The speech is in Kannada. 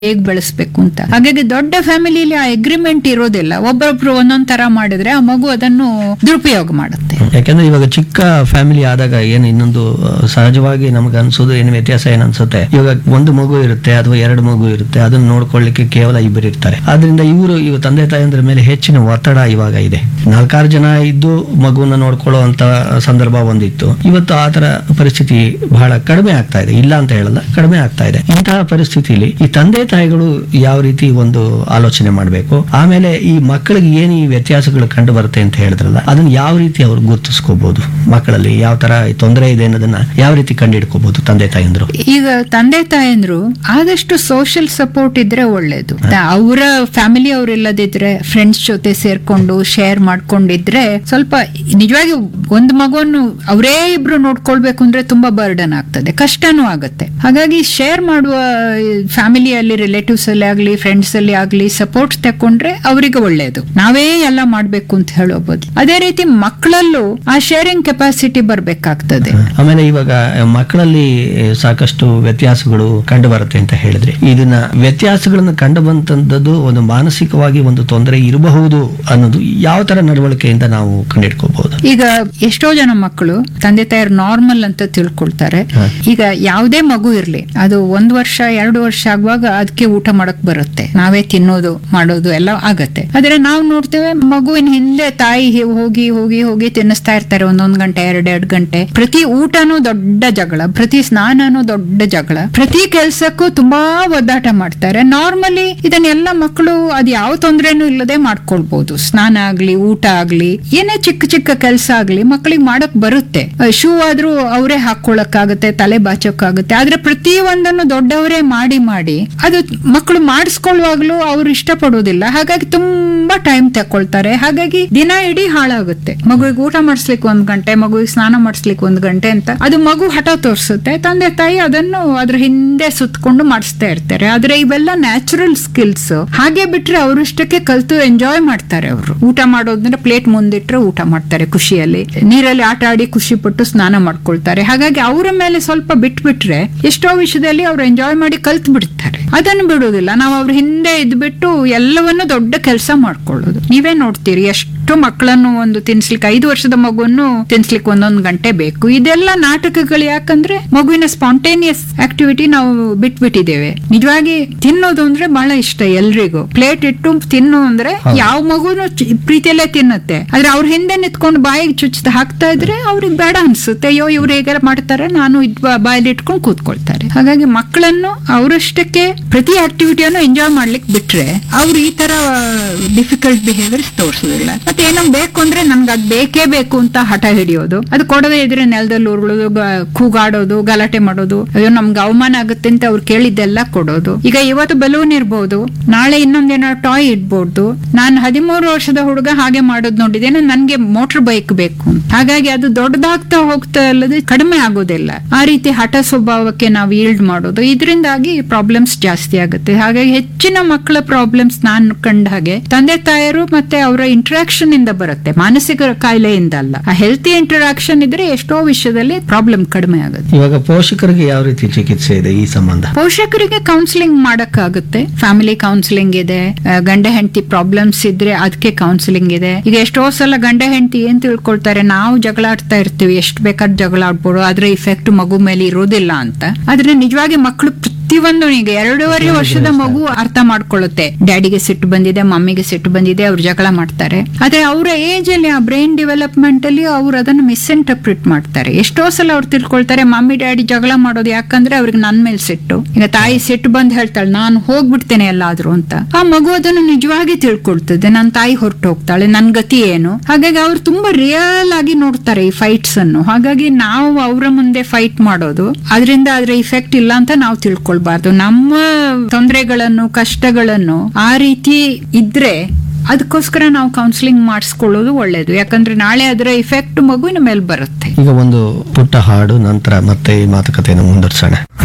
ಹೇಗ್ ಬೆಳೆಸ್ಬೇಕು ಅಂತ ಹಾಗಾಗಿ ದೊಡ್ಡ ಫ್ಯಾಮಿಲಿಲಿ ಆ ಅಗ್ರಿಮೆಂಟ್ ಇರೋದಿಲ್ಲ ಒಬ್ಬೊಬ್ರು ಒಂದೊಂದ್ ತರ ಮಾಡಿದ್ರೆ ಆ ಮಗು ಅದನ್ನು ದುರುಪಯೋಗ ಮಾಡುತ್ತೆ ಯಾಕಂದ್ರೆ ಇವಾಗ ಚಿಕ್ಕ ಫ್ಯಾಮಿಲಿ ಆದಾಗ ಏನು ಇನ್ನೊಂದು ಆ, ಸಹಜವಾಗಿ ನಮ್ಗೆ ಅನ್ಸೋದು ಏನು ವ್ಯತ್ಯಾಸ ಏನ್ ಅನ್ಸುತ್ತೆ ಇವಾಗ ಒಂದು ಮಗು ಇರುತ್ತೆ ಅಥವಾ ಎರಡು ಮಗು ಇರುತ್ತೆ ಅದನ್ನ ನೋಡ್ಕೊಳ್ಳಿಕ್ಕೆ ಕೇವಲ ಇಬ್ಬರು ಇರ್ತಾರೆ ಆದ್ರಿಂದ ಇವರು ಇವ ತಂದೆ ತಾಯಂದ್ರ ಮೇಲೆ ಹೆಚ್ಚಿನ ಒತ್ತಡ ಇವಾಗ ಇದೆ ನಾಲ್ಕಾರು ಜನ ಇದ್ದು ಮಗುವನ್ನ ನೋಡ್ಕೊಳ್ಳೋ ಅಂತ ಸಂದರ್ಭ ಒಂದಿತ್ತು ಇವತ್ತು ಆ ತರ ಪರಿಸ್ಥಿತಿ ಬಹಳ ಕಡಿಮೆ ಆಗ್ತಾ ಇದೆ ಇಲ್ಲ ಅಂತ ಹೇಳಲ್ಲ ಕಡಿಮೆ ಆಗ್ತಾ ಇದೆ ಇಂತಹ ಪರಿಸ್ಥಿತಿಲಿ ಈ ತಂದೆ ತಾಯಿಗಳು ಯಾವ ರೀತಿ ಒಂದು ಆಲೋಚನೆ ಮಾಡಬೇಕು ಆಮೇಲೆ ಈ ಮಕ್ಕಳಿಗೆ ಏನು ಈ ವ್ಯತ್ಯಾಸಗಳು ಕಂಡು ಬರುತ್ತೆ ಅಂತ ಹೇಳಿದ್ರಲ್ಲ ಅದನ್ನ ಯಾವ ರೀತಿ ಅವ್ರು ಗುರುತಿಸ್ಕೋಬಹುದು ಮಕ್ಕಳಲ್ಲಿ ಯಾವ ತರ ತೊಂದರೆ ಇದೆ ಅನ್ನೋದನ್ನ ಯಾವ ರೀತಿ ಕಂಡಿಡ್ಕೋಬಹುದು ತಂದೆ ತಾಯಂದ್ರು ಈಗ ತಂದೆ ತಾಯಂದ್ರು ಆದಷ್ಟು ಸೋಷಿಯಲ್ ಸಪೋರ್ಟ್ ಇದ್ರೆ ಒಳ್ಳೇದು ಅವರ ಫ್ಯಾಮಿಲಿ ಅವ್ರು ಇಲ್ಲದಿದ್ರೆ ಫ್ರೆಂಡ್ಸ್ ಜೊತೆ ಸೇರ್ಕೊಂಡು ಶೇರ್ ಮಾಡ್ಕೊಂಡಿದ್ರೆ ಸ್ವಲ್ಪ ನಿಜವಾಗಿ ಒಂದು ಮಗುವನ್ನು ಅವರೇ ಇಬ್ರು ನೋಡ್ಕೊಳ್ಬೇಕು ಅಂದ್ರೆ ತುಂಬಾ ಬರ್ಡನ್ ಆಗ್ತದೆ ಕಷ್ಟನೂ ಆಗುತ್ತೆ ಹಾಗಾಗಿ ಶೇರ್ ಮಾಡುವ ಫ್ಯಾಮಿಲಿಯಲ್ಲಿ ರಿಲೇಟಿವ್ಸ್ ಅಲ್ಲಿ ಆಗ್ಲಿ ಫ್ರೆಂಡ್ಸ್ ಅಲ್ಲಿ ಆಗ್ಲಿ ಸಪೋರ್ಟ್ ತಕೊಂಡ್ರೆ ಅವರಿಗೆ ಒಳ್ಳೇದು ನಾವೇ ಎಲ್ಲ ಮಾಡ್ಬೇಕು ಅಂತ ಹೇಳೋಬಹುದು ಅದೇ ರೀತಿ ಮಕ್ಕಳಲ್ಲೂ ಆ ಶೇರಿಂಗ್ ಕೆಪಾಸಿಟಿ ಬರ್ಬೇಕಾಗ್ತದೆ ಆಮೇಲೆ ಇವಾಗ ಮಕ್ಕಳಲ್ಲಿ ಸಾಕಷ್ಟು ವ್ಯತ್ಯಾಸಗಳು ಕಂಡು ಬರುತ್ತೆ ಅಂತ ಹೇಳಿದ್ರೆ ಇದನ್ನ ವ್ಯತ್ಯಾಸಗಳನ್ನ ಕಂಡು ಬಂತದ್ದು ಒಂದು ಮಾನಸಿಕವಾಗಿ ಒಂದು ತೊಂದರೆ ಇರಬಹುದು ಅನ್ನೋದು ಯಾವ ತರ ನಡವಳಿಕೆಯಿಂದ ನಾವು ಕಂಡಿಡ್ಕೋಬಹುದು ಈಗ ಎಷ್ಟೋ ಜನ ಮಕ್ಕಳು ತಂದೆ ತಾಯರು ನಾರ್ಮಲ್ ಅಂತ ತಿಳ್ಕೊಳ್ತಾರೆ ಹ. ಈಗ ಯಾವುದೇ ಮಗು ಇರ್ಲಿ ಅದು ಒಂದ್ ವರ್ಷ ಎರಡು ವರ್ಷ ಆಗುವಾಗ ಅದಕ್ಕೆ ಊಟ ಮಾಡಕ್ ಬರುತ್ತೆ ನಾವೇ ತಿನ್ನೋದು ಮಾಡೋದು ಎಲ್ಲ ಆಗತ್ತೆ ಆದ್ರೆ ನಾವು ನೋಡ್ತೇವೆ ಮಗುವಿನ ಹಿಂದೆ ತಾಯಿ ಹಿ- ಹೋಗಿ ಹೋಗಿ ಹೋಗಿ ತಿನ್ನಿಸ್ತಾ ಇರ್ತಾರೆ ಒಂದೊಂದ್ ಗಂಟೆ ಎರಡೆರಡು ಗಂಟೆ ಪ್ರತಿ ಊಟನೂ ದೊಡ್ಡ ಜಗಳ ಪ್ರತಿ ಸ್ನಾನನೂ ದೊಡ್ಡ ಜಗಳ ಪ್ರತಿ ಕೆಲ್ಸಕ್ಕೂ ತುಂಬಾ ಒದ್ದಾಟ ಮಾಡ್ತಾರೆ ನಾರ್ಮಲಿ ಇದನ್ನೆಲ್ಲ ಮಕ್ಕಳು ಅದ್ ಯಾವ ತೊಂದ್ರೆನೂ ಇಲ್ಲದೆ ಮಾಡ್ಕೊಳ್ಬಹುದು ಸ್ನಾನ ಆಗ್ಲಿ ಊಟ ಆಗ್ಲಿ ಏನೇ ಚಿಕ್ಕ ಚಿಕ್ಕ ಕೆಲಸ ಆಗ್ಲಿ ಮಕ್ಕಳಿಗೆ ಮಾಡಕ್ ಬರುತ್ತೆ ಶೂ ಆದ್ರೂ ಅವರೇ ಹಾಕೊಳಕ್ಕಾಗತ್ತೆ ತಲೆ ಬಾಚೋಕ್ಕಾಗುತ್ತೆ ಆದ್ರೆ ಪ್ರತಿ ಒಂದನ್ನು ದೊಡ್ಡವರೇ ಮಾಡಿ ಮಾಡಿ ಅದು ಮಕ್ಕಳು ಮಾಡಿಸ್ಕೊಳ್ಳುವಾಗ್ಲೂ ಅವ್ರು ಇಷ್ಟಪಡೋದಿಲ್ಲ ಹಾಗಾಗಿ ತುಂಬಾ ಟೈಮ್ ತಕೊಳ್ತಾರೆ ಹಾಗಾಗಿ ದಿನ ಇಡೀ ಹಾಳಾಗುತ್ತೆ ಮಗುವಿಗೆ ಊಟ ಮಾಡಿಸ್ಲಿಕ್ಕೆ ಒಂದ್ ಗಂಟೆ ಮಗುವಿಗೆ ಸ್ನಾನ ಮಾಡಿಸ್ಲಿಕ್ಕೆ ಒಂದ್ ಗಂಟೆ ಅಂತ ಅದು ಮಗು ಹಠ ತೋರಿಸುತ್ತೆ ತಂದೆ ತಾಯಿ ಅದನ್ನು ಅದ್ರ ಹಿಂದೆ ಸುತ್ಕೊಂಡು ಮಾಡಿಸ್ತಾ ಇರ್ತಾರೆ ಆದ್ರೆ ಇವೆಲ್ಲ ನ್ಯಾಚುರಲ್ ಸ್ಕಿಲ್ಸ್ ಹಾಗೆ ಬಿಟ್ರೆ ಅವರಷ್ಟಕ್ಕೆ ಕಲ್ತು ಎಂಜಾಯ್ ಮಾಡ್ತಾರೆ ಅವರು ಊಟ ಮಾಡೋದಂದ್ರೆ ಪ್ಲೇಟ್ ಮುಂದಿಟ್ರೆ ಊಟ ಮಾಡ್ತಾರೆ ಖುಷಿಯಲ್ಲಿ ನೀರಲ್ಲಿ ಆಟ ಆಡಿ ಖುಷಿ ಪಟ್ಟು ಸ್ನಾನ ಮಾಡ್ಕೊಳ್ತಾರೆ ಹಾಗಾಗಿ ಅವರ ಮೇಲೆ ಸ್ವಲ್ಪ ಬಿಟ್ಬಿಟ್ರೆ ಎಷ್ಟೋ ವಿಷಯದಲ್ಲಿ ಅವ್ರು ಎಂಜಾಯ್ ಮಾಡಿ ಕಲ್ತ್ ಬಿಡ್ತಾರೆ ಅದನ್ನು ಬಿಡೋದಿಲ್ಲ ನಾವು ಅವ್ರ ಹಿಂದೆ ಇದ್ಬಿಟ್ಟು ಎಲ್ಲವನ್ನು ದೊಡ್ಡ ಕೆಲಸ ಮಾಡ್ಕೊಳ್ಳೋದು ನೀವೇ ನೋಡ್ತೀರಿ ಎಷ್ಟು ಮಕ್ಕಳನ್ನು ಒಂದು ತಿನ್ಸ್ಲಿಕ್ಕೆ ಐದು ವರ್ಷದ ಮಗುವನ್ನು ತಿನ್ಸ್ಲಿಕ್ಕೆ ಒಂದೊಂದು ಗಂಟೆ ಬೇಕು ಇದೆಲ್ಲ ನಾಟಕಗಳು ಯಾಕಂದ್ರೆ ಮಗುವಿನ ಸ್ಪಾಂಟೇನಿಯಸ್ ಆಕ್ಟಿವಿಟಿ ನಾವು ಬಿಟ್ಬಿಟ್ಟಿದ್ದೇವೆ ನಿಜವಾಗಿ ತಿನ್ನೋದು ಅಂದ್ರೆ ಬಹಳ ಇಷ್ಟ ಎಲ್ರಿಗೂ ಪ್ಲೇಟ್ ಇಟ್ಟು ತಿನ್ನು ಅಂದ್ರೆ ಯಾವ ಮಗುನು ಚಿ- ಪ್ರೀತಿಯಲ್ಲೇ ತಿನ್ನುತ್ತೆ ಆದ್ರೆ ಅವ್ರ ಹಿಂದೆ ನಿಂತ್ಕೊಂಡು ಬಾಯಿಗೆ ಚುಚ್ಚದ ಹಾಕ್ತಾ ಇದ್ರೆ ಅವ್ರಿಗೆ ಬೇಡ ಅನ್ಸುತ್ತೆ ಅಯ್ಯೋ ಇವ್ರು ಹೇಗಾರ ಮಾಡ್ತಾರೆ ನಾನು ಇದ್ ಬಾ- ಬಾಯಲ್ಲಿ ಇಟ್ಕೊಂಡು ಕೂತ್ಕೊಳ್ತಾರೆ ಹಾಗಾಗಿ ಮಕ್ಕಳನ್ನು ಅವರಷ್ಟಕ್ಕೆ ಪ್ರತಿ ಆಕ್ಟಿವಿಟಿಯನ್ನು ಎಂಜಾಯ್ ಮಾಡ್ಲಿಕ್ಕೆ ಬಿಟ್ರೆ ಅವ್ರು ಈ ತರ ಡಿಫಿಕಲ್ಟ್ ಬಿಹೇವಿಯರ್ ತೋರಿಸೋದಿಲ್ಲ ಮತ್ತೆ ಏನೋ ಬೇಕು ಅಂದ್ರೆ ನನ್ಗೆ ಅದ್ ಬೇಕೇ ಬೇಕು ಅಂತ ಹಠ ಹಿಡಿಯೋದು ಅದು ಕೊಡದೇ ಇದ್ರೆ ನೆಲದಲ್ಲಿ ಉರುಳೋದು ಗ- ಕೂಗಾಡೋದು ಗಲಾಟೆ ಮಾಡೋದು ಅಯ್ಯೋ ನಮ್ಗೆ ಅವಮಾನ ಆಗುತ್ತೆ ಅಂತ ಅವ್ರು ಕೇಳಿದ್ದೆಲ್ಲ ಕೊಡೋದು ಈಗ ಇವತ್ತು ಬಲೂನ್ ಇರ್ಬೋದು ನಾಳೆ ಇನ್ನೊಂದೇನೋ ಟಾಯ್ ಇಡ್ಬೋದು ನಾನು ಹದಿಮೂರು ವರ್ಷದ ಹುಡುಗ ಹಾಗೆ ಮಾಡೋದು ನೋಡಿದ್ದೇನೆ ನನ್ಗೆ ಮೋಟರ್ ಬೈಕ್ ಬೇಕು ಅಂತ. ಹಾಗಾಗಿ ಅದು ದೊಡ್ಡದಾಗ್ತಾ ಹೋಗ್ತಾ ಅಲ್ಲದೆ ಕಡಿಮೆ ಆಗೋದಿಲ್ಲ ಆ ರೀತಿ ಹಠ ಸ್ವಭಾವಕ್ಕೆ ನಾವು ಈಲ್ಡ್ ಮಾಡೋದು ಇದರಿಂದಾಗಿ ಪ್ರಾಬ್ಲಮ್ಸ್ ಜಾಸ್ತಿ ಆಗುತ್ತೆ ಹಾಗಾಗಿ ಹೆಚ್ಚಿನ ಮಕ್ಕಳ ಪ್ರಾಬ್ಲಮ್ಸ್ ನಾನು ಕಂಡ ಹಾಗೆ ತಂದೆ ತಾಯರು ಮತ್ತೆ ಅವರ ಇಂಟರಾಕ್ಷನ್ ಇಂದ ಬರುತ್ತೆ ಮಾನಸಿಕ ಕಾಯಿಲೆಯಿಂದ ಅಲ್ಲ ಆ ಹೆಲ್ತಿ ಇಂಟರಾಕ್ಷನ್ ಇದ್ರೆ ಎಷ್ಟೋ ವಿಷಯದಲ್ಲಿ ಪ್ರಾಬ್ಲಮ್ ಕಡಿಮೆ ಆಗುತ್ತೆ ಇವಾಗ ಪೋಷಕರಿಗೆ ಯಾವ ರೀತಿ ಚಿಕಿತ್ಸೆ ಇದೆ ಈ ಸಂಬಂಧ ಪೋಷಕರಿಗೆ ಕೌನ್ಸಿಲಿಂಗ್ ಮಾಡಕ್ಕಾಗುತ್ತೆ ಫ್ಯಾಮಿಲಿ ಕೌನ್ಸಿಲಿಂಗ್ ಇದೆ ಆ, ಗಂಡ ಹೆಂಡತಿ ಪ್ರಾಬ್ಲಮ್ಸ್ ಇದ್ರೆ ಅದಕ್ಕೆ ಕೌನ್ಸಿಲಿಂಗ್ ಇದೆ ಈಗ ಎಷ್ಟೋ ಸಲ ಗಂಡ ಹೆಂಡತಿ ಏನ್ ತಿಳ್ಕೊಳ್ತಾರೆ ನಾವು ಜಗಳ ಆಡ್ತಾ ಇರ್ತೀವಿ ಎಷ್ಟು ಬೇಕಾದ್ ಜಗಳ ಆಡ್ಬೋದು ಅದ್ರ ಇಫೆಕ್ಟ್ ಮಗು ಮೇಲೆ ಇರೋದಿಲ್ಲ ಅಂತ ಆದ್ರೆ ನಿಜವಾಗಿ ಮಕ್ಕಳು ಪ್ರತಿಯೊಂದು ಈಗ ಎರಡೂವರೆ ವರ್ಷದ ಮಗು ಅರ್ಥ ಮಾಡ್ಕೊಳ್ಳುತ್ತೆ ಡ್ಯಾಡಿಗೆ ಸಿಟ್ಟು ಬಂದಿದೆ ಮಮ್ಮಿಗೆ ಸಿಟ್ಟು ಬಂದಿದೆ ಅವ್ರು ಜಗಳ ಮಾಡ್ತಾರೆ ಆದ್ರೆ ಅವರ ಏಜ್ ಅಲ್ಲಿ ಆ ಬ್ರೈನ್ ಡೆವಲಪ್ಮೆಂಟ್ ಅಲ್ಲಿ ಅವ್ರು ಅದನ್ನು ಮಿಸ್ಇಂಟರ್ಪ್ರಿಟ್ ಮಾಡ್ತಾರೆ ಎಷ್ಟೋ ಸಲ ಅವ್ರು ತಿಳ್ಕೊಳ್ತಾರೆ ಮಮ್ಮಿ ಡ್ಯಾಡಿ ಜಗಳ ಮಾಡೋದು ಯಾಕಂದ್ರೆ ಅವ್ರಿಗೆ ನನ್ ಮೇಲೆ ಸಿಟ್ಟು ಈಗ ತಾಯಿ ಸಿಟ್ಟು ಬಂದ್ ಹೇಳ್ತಾಳೆ ನಾನು ಹೋಗ್ಬಿಡ್ತೇನೆ ಎಲ್ಲಾದ್ರೂ ಅಂತ ಆ ಮಗು ಅದನ್ನು ನಿಜವಾಗಿ ತಿಳ್ಕೊಳ್ತದೆ ನನ್ನ ತಾಯಿ ಹೊರಟು ಹೋಗ್ತಾಳೆ ನನ್ ಗತಿ ಏನು ಹಾಗಾಗಿ ಅವ್ರು ತುಂಬಾ ರಿಯಲ್ ಆಗಿ ನೋಡ್ತಾರೆ ಈ ಫೈಟ್ಸ್ ಅನ್ನು ಹಾಗಾಗಿ ನಾವು ಅವರ ಮುಂದೆ ಫೈಟ್ ಮಾಡೋದು ಅದರಿಂದ ಅದ್ರ ಇಫೆಕ್ಟ್ ಇಲ್ಲ ಅಂತ ನಾವು ತಿಳ್ಕೊಳ್ಬಾರ್ದು ನಮ್ಮ ತೊಂದರೆಗಳನ್ನು ಕಷ್ಟಗಳನ್ನು ಆ ರೀತಿ ಇದ್ರೆ ಅದಕ್ಕೋಸ್ಕರ ನಾವು ಕೌನ್ಸಿಲಿಂಗ್ ಮಾಡಿಸ್ಕೊಳ್ಳೋದು ಒಳ್ಳೇದು ಯಾಕಂದ್ರೆ ನಾಳೆ ಅದರ ಇಫೆಕ್ಟ್ ಮಗುವಿನ ಮೇಲೆ ಬರುತ್ತೆ ಈಗ ಒಂದು ಪುಟ್ಟ ಹಾಡು ನಂತರ ಮತ್ತೆ ಈ ಮಾತುಕತೆಯನ್ನು ಮುಂದುವರ್ಸೋಣ